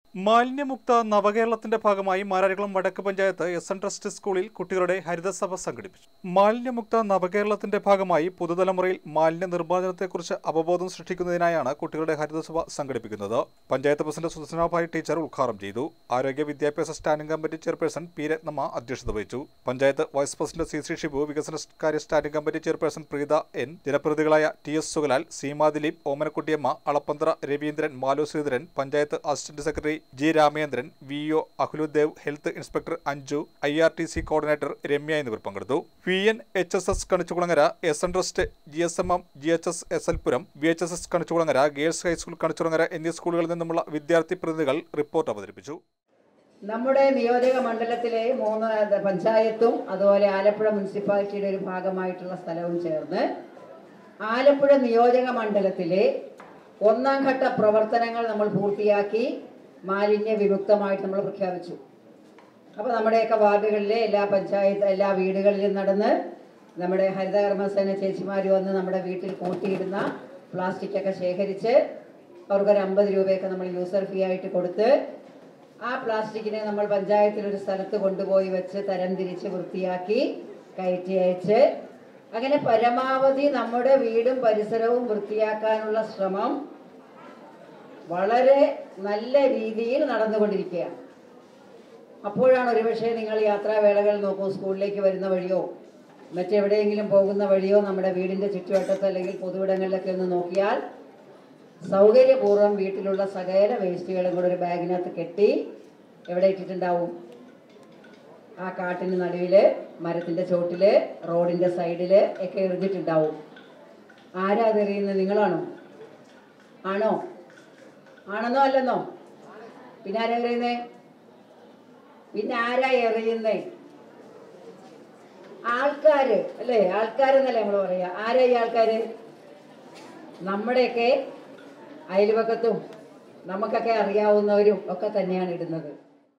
മാലിന്യമുക്ത നവകേരളത്തിന്റെ ഭാഗമായി മാരാരികുളം വടക്ക് പഞ്ചായത്ത് എസ് എൻ ട്രസ്റ്റ് സ്കൂളിൽ കുട്ടികളുടെ ഹരിതസഭ സംഘടിപ്പിച്ചു മാലിന്യമുക്ത നവകേരളത്തിന്റെ ഭാഗമായി പുതുതലമുറയിൽ മാലിന്യ നിർമ്മാർജ്ജനത്തെക്കുറിച്ച് അവബോധം സൃഷ്ടിക്കുന്നതിനായാണ് കുട്ടികളുടെ ഹരിതസഭ സംഘടിപ്പിക്കുന്നത് പഞ്ചായത്ത് പ്രസിഡന്റ് സുദർശനാഭായ് ടീച്ചർ ഉദ്ഘാടനം ചെയ്തു ആരോഗ്യ വിദ്യാഭ്യാസ standing committee chairperson P Rathnamma അധ്യക്ഷത വഹിച്ചു panchayat vice president C C Shibu വികസനകാര്യ standing committee chairperson Preetha N ജനപ്രതിനിധികളായ T S Sugalal Seema Dileep Omanakuttiyamma Alappanthra Raveendran Malu Sreedharan panchayat assistant secretary G Ramendran V O Akhiludev health inspector Anju I R T C coordinator Ramya എന്നിവർ പങ്കെടുത്തു V N H S S Kanichukulangara S N trust G S M M G H S S L Puram V H S S Kanichukulangara girls high school Kanichukulangara എന്നീ സ്കൂളുകളിൽ നിന്നുമുള്ള വിദ്യാർത്ഥി പ്രതിനിധികൾ report അവതരിപ്പിച്ചു നമ്മുടെ നിയോജക മണ്ഡലത്തിലെ മൂന്ന് പഞ്ചായത്തും അതുപോലെ ആലപ്പുഴ മുനിസിപ്പാലിറ്റിയുടെ ഒരു ഭാഗമായിട്ടുള്ള സ്ഥലവും ചേർന്ന് ആലപ്പുഴ നിയോജക മണ്ഡലത്തിലെ ഒന്നാം ഘട്ട പ്രവർത്തനങ്ങൾ നമ്മൾ പൂർത്തിയാക്കി മാലിന്യ വിമുക്തമായിട്ട് നമ്മൾ പ്രഖ്യാപിച്ചു അപ്പോൾ നമ്മുടെയൊക്കെ വാർഡുകളിലെ എല്ലാ പഞ്ചായത്ത് എല്ലാ വീടുകളിലും നടന്ന് നമ്മുടെ ഹരിതകർമ്മസേന ചേച്ചിമാർ വന്ന് നമ്മുടെ വീട്ടിൽ കൂട്ടിയിടുന്ന പ്ലാസ്റ്റിക് ഒക്കെ ശേഖരിച്ച് അവർക്കൊരു അമ്പത് രൂപയൊക്കെ നമ്മൾ യൂസർ ഫീ ആയിട്ട് കൊടുത്ത് ആ പ്ലാസ്റ്റിക്കിനെ നമ്മൾ പഞ്ചായത്തിൽ ഒരു സ്ഥലത്ത് കൊണ്ടുപോയി വെച്ച് തരംതിരിച്ച് വൃത്തിയാക്കി കയറ്റി അയച്ച് അങ്ങനെ പരമാവധി നമ്മുടെ വീടും പരിസരവും വൃത്തിയാക്കാനുള്ള ശ്രമം വളരെ നല്ല രീതിയിൽ നടന്നുകൊണ്ടിരിക്കുകയാണ് അപ്പോഴാണ് ഒരുപക്ഷെ നിങ്ങൾ യാത്രാവേളകൾ നോക്കൂ സ്കൂളിലേക്ക് വരുന്ന വഴിയോ മറ്റെവിടെയെങ്കിലും പോകുന്ന വഴിയോ നമ്മുടെ വീടിൻ്റെ ചുറ്റുവട്ടത്ത് അല്ലെങ്കിൽ പൊതുവിടങ്ങളിലൊക്കെ ഒന്ന് നോക്കിയാൽ സൗകര്യപൂർവ്വം വീട്ടിലുള്ള സകല വേസ്റ്റുകളും കൂടെ ഒരു ബാഗിനകത്ത് കെട്ടി എവിടെ ഇട്ടിട്ടുണ്ടാവും ആ കാട്ടിന് നടുവിൽ മരത്തിൻ്റെ ചോട്ടിൽ റോഡിൻ്റെ സൈഡിൽ ഒക്കെ എറിഞ്ഞിട്ടുണ്ടാവും ആരാ അത് എറിയുന്നത് നിങ്ങളാണോ ആണോ ആണെന്നോ അല്ലെന്നോ പിന്നെ ആരാ എറിയുന്നേ പിന്നെ ആരാ എറിയുന്നേ ആൾക്കാര് അല്ലേ ആൾക്കാരെന്നല്ലേ നമ്മൾ പറയാ ആരാ ഈ ആൾക്കാര് നമ്മുടെയൊക്കെ അയൽപക്കത്തും നമുക്കൊക്കെ അറിയാവുന്നവരും ഒക്കെ തന്നെയാണ് ഇടുന്നത്